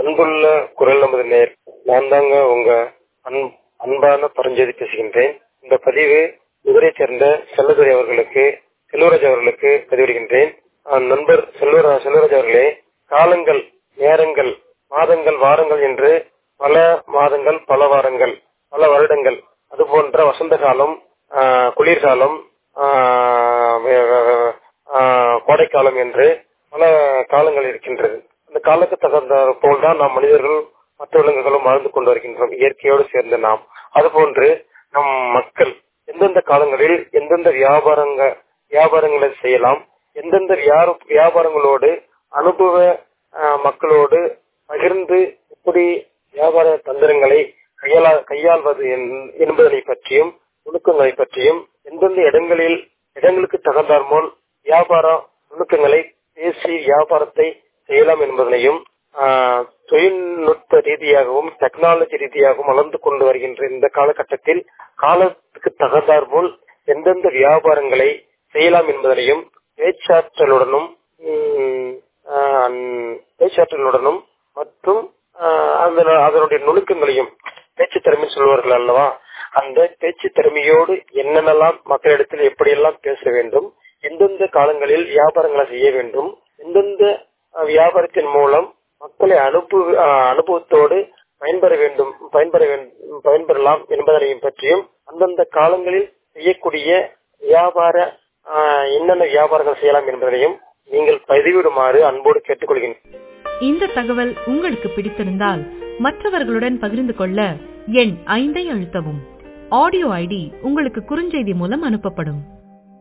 அன்புள்ள குரல் நமது நேர் நான் தாங்க உங்க அன்- அன்பான பரஞ்சோதி பேசுகின்றேன் இந்த பதிவு மதுரை சேர்ந்த செல்லதுரை அவர்களுக்கு செல்வராஜ் அவர்களுக்கு பதிவிடுகின்றேன் அஹ் நண்பர் செல்வரா செல்வராஜ் அவர்களே காலங்கள் நேரங்கள் மாதங்கள் வாரங்கள் என்று பல மாதங்கள் பல வாரங்கள் பல வருடங்கள் அது போன்ற வசந்த காலம் ஆஹ் குளிர்காலம் ஆஹ் வே- வே- ஆஹ் கோடைக்காலம் என்று பல காலங்கள் இருக்கின்றது அந்த காலத்துக்கு தகுந்த போல்தான் நாம் மனிதர்கள் மற்ற விலங்குகளும் வாழ்ந்து கொண்டு வருகின்றோம் இயற்கையோடு சேர்ந்த நாம் அதுபோன்று நம் மக்கள் எந்தெந்த காலங்களில் எந்தெந்த வியாபாரங்க வியாபாரங்களை செய்யலாம் எந்தெந்த வியார- வியாபாரங்களோடு அனுபவ ஆஹ், மக்களோடு பகிர்ந்து எப்படி வியாபார தந்திரங்களை கையாள கையாள்வது என்- என்பதனை பற்றியும் நுணுக்கங்களை பற்றியும் எந்தெந்த இடங்களில் இடங்களுக்கு தகுந்தார் போல் வியாபார நுணுக்கங்களை பேசி வியாபாரத்தை செய்யலாம் என்பதனையும் ஆஹ், தொழில்நுட்ப ரீதியாகவும் டெக்னாலஜி ரீதியாகவும் வளர்ந்து கொண்டு வருகின்ற இந்த காலகட்டத்தில் காலத்துக்கு தகுந்தார் போல் எந்தெந்த வியாபாரங்களை செய்யலாம் என்பதனையும் பேச்சாற்றலுடனும் உம், ஆஹ், பேச்சாற்றலுடனும் மற்றும் ஆஹ், அந்த- அதனுடைய நுணுக்கங்களையும் பேச்சு திறமை சொல்வார்கள் அல்லவா அந்த பேச்சு திறமையோடு என்னென்னலாம் மக்களிடத்தில் எப்படியெல்லாம் பேச வேண்டும் எந்தெந்த காலங்களில் வியாபாரங்களை செய்ய வேண்டும் எந்தெந்த அஹ், வியாபாரத்தின் மூலம் மக்களை அனுப்பு அஹ், அனுபவத்தோடு பயன்பெற வேண்டும் பயன்பெற வேண்டும் பயன்பெறலாம் என்பதனையும் பற்றியும் அந்தந்த காலங்களில் செய்யக்கூடிய வியாபார அஹ், என்னென்ன வியாபாரங்கள் செய்யலாம் என்பதனையும் நீங்கள் பதிவிடுமாறு அன்போடு கேட்டுக்கொள்கிறேன் இந்த தகவல் உங்களுக்கு பிடித்திருந்தால் மற்றவர்களுடன் பகிர்ந்து கொள்ள எண் ஐந்தை அழுத்தவும் ஆடியோ ஐடி உங்களுக்கு குறுஞ்செய்தி மூலம் அனுப்பப்படும்